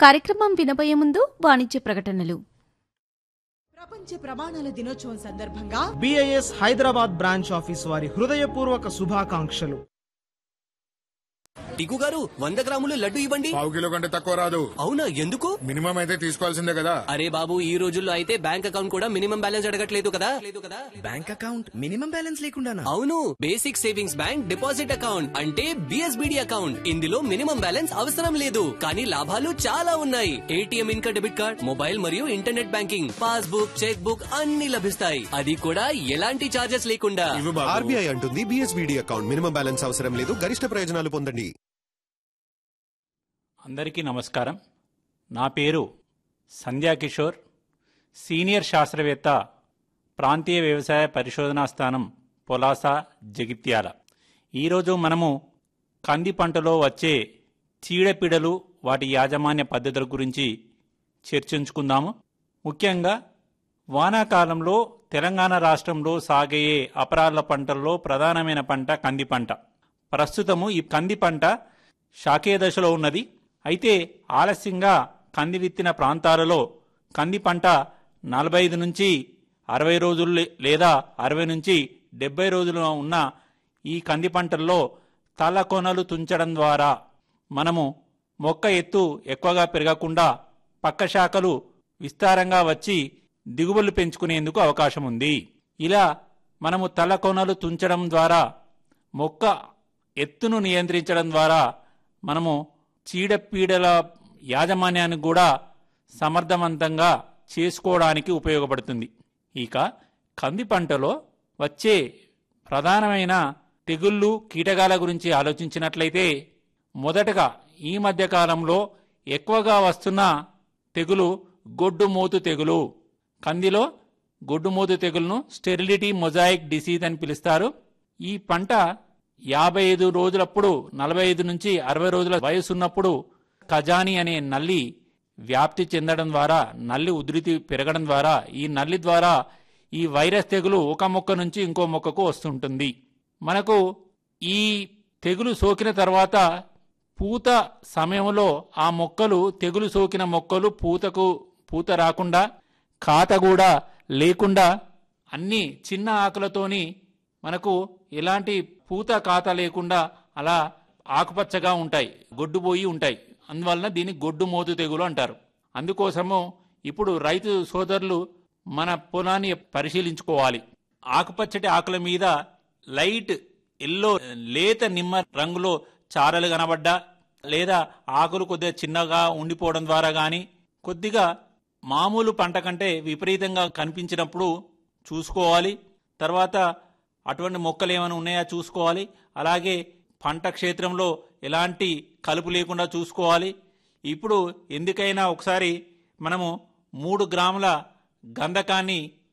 కార్యక్రమం వినబోయే ముందు వాణిజ్య ప్రకటనలు ప్రపంచ ప్రమాణాల దినోత్సవం సందర్భంగా బిఐఎస్ హైదరాబాద్ బ్రాంచ్ ఆఫీస్ వారి హృదయపూర్వక శుభాకాంక్షలు టికు గారు వంద గ్రాములు లడ్డు ఇవ్వండి పావు కిలో కంటే తక్కువ రాదు అవునా ఎందుకు మినిమం అయితే తీసుకోవాల్సిందే కదా అరే బాబు ఈ రోజుల్లో అయితే బ్యాంక్ అకౌంట్ కూడా మినిమం బ్యాలెన్స్ అడగట్లేదు కదా లేదు కదా బ్యాంక్ అకౌంట్ మినిమం బ్యాలెన్స్ లేకుండానా అవును basic savings bank deposit account అంటే బిఎస్బిడి అకౌంట్ ఇందులో మినిమం బ్యాలెన్స్ అవసరం లేదు కానీ లాభాలు చాలా ఉన్నాయి ఏటీఎం ఇంకా డెబిట్ కార్డ్ మొబైల్ మరియు internet banking passbook cheque book అన్ని లభిస్తాయి అది కూడా ఎలాంటి చార్జెస్ లేకుండా ఇవ్వు బాబు ఆర్బీఐ అంటుంది బిఎస్బిడి అకౌంట్ మినిమం బ్యాలెన్స్ అవసరం లేదు గరిష్ట ప్రయోజనాలు పొందండి అందరికీ నమస్కారం నా పేరు సంధ్యా కిషోర్ సీనియర్ శాస్త్రవేత్త ప్రాంతీయ వ్యవసాయ పరిశోధనా స్థానం పొలాస జగిత్యాల ఈరోజు మనము కంది పంటలో వచ్చే చీడపీడలు వాటి యాజమాన్య పద్ధతుల గురించి చర్చించుకుందాము ముఖ్యంగా వానాకాలంలో తెలంగాణ రాష్ట్రంలో సాగయ్యే అపరాల పంటల్లో ప్రధానమైన పంట కంది పంట ప్రస్తుతము ఈ కంది పంట శాఖీయ దశలో ఉన్నది అయితే ఆలస్యంగా కంది విత్తిన ప్రాంతాలలో కంది పంట నలభై ఐదు నుంచి అరవై రోజులు లే- లేదా అరవై నుంచి డెబ్బై రోజులు ఉన్న ఈ కంది పంటల్లో తల కొనలు తుంచడం ద్వారా మనము మొక్క ఎత్తు ఎక్కువగా పెరగకుండా పక్క శాఖలు విస్తారంగా వచ్చి దిగుబడులు పెంచుకునేందుకు అవకాశం ఉంది ఇలా మనము తల కొనలు తుంచడం ద్వారా మొక్క ఎత్తును నియంత్రించడం ద్వారా మనము చీడపీడల యాజమాన్యాన్ని కూడా సమర్థవంతంగా చేసుకోవడానికి ఉపయోగపడుతుంది ఇక కంది పంటలో వచ్చే ప్రధానమైన తెగుళ్ళు కీటకాల గురించి ఆలోచించినట్లయితే మొదటగా ఈ మధ్య కాలంలో ఎక్కువగా వస్తున్న తెగులు గొడ్డుమూతు తెగులు కందిలో గొడ్డుమూతు తెగులును స్టెరిలిటీ మొజాయిక్ డిసీజ్ అని పిలుస్తారు ఈ పంట యాభై ఐదు రోజులప్పుడు నలభై ఐదు నుంచి అరవై రోజుల వయసు ఉన్నప్పుడు ఖజానీ అనే నల్లి వ్యాప్తి చెందడం ద్వారా నల్లి ఉధృతి పెరగడం ద్వారా ఈ నల్లి ద్వారా ఈ వైరస్ తెగులు ఒక మొక్క నుంచి ఇంకో మొక్కకు వస్తుంటుంది మనకు ఈ తెగులు సోకిన తర్వాత పూత సమయంలో ఆ మొక్కలు తెగులు సోకిన మొక్కలు పూతకు పూత రాకుండా కాత కూడా లేకుండా అన్ని చిన్న ఆకులతోని మనకు ఎలాంటి పూత కాత లేకుండా అలా ఆకుపచ్చగా ఉంటాయి గొడ్డుపోయి ఉంటాయి అందువలన దీన్ని గొడ్డు మోతు తెగులు అంటారు అందుకోసము ఇప్పుడు రైతు సోదరులు మన పొలాన్ని పరిశీలించుకోవాలి ఆకుపచ్చటి ఆకుల మీద లైట్ ఎల్లో లేత నిమ్మ రంగులో చారలు కనబడ్డా లేదా ఆకులు కొద్దిగా చిన్నగా ఉండిపోవడం ద్వారా గాని కొద్దిగా మామూలు పంట కంటే విపరీతంగా కనిపించినప్పుడు చూసుకోవాలి తర్వాత అటువంటి మొక్కలు ఏమైనా ఉన్నాయా చూసుకోవాలి అలాగే పంట క్షేత్రంలో ఎలాంటి కలుపు లేకుండా చూసుకోవాలి ఇప్పుడు ఎందుకైనా ఒకసారి మనము మూడు గ్రాముల గంధకాన్ని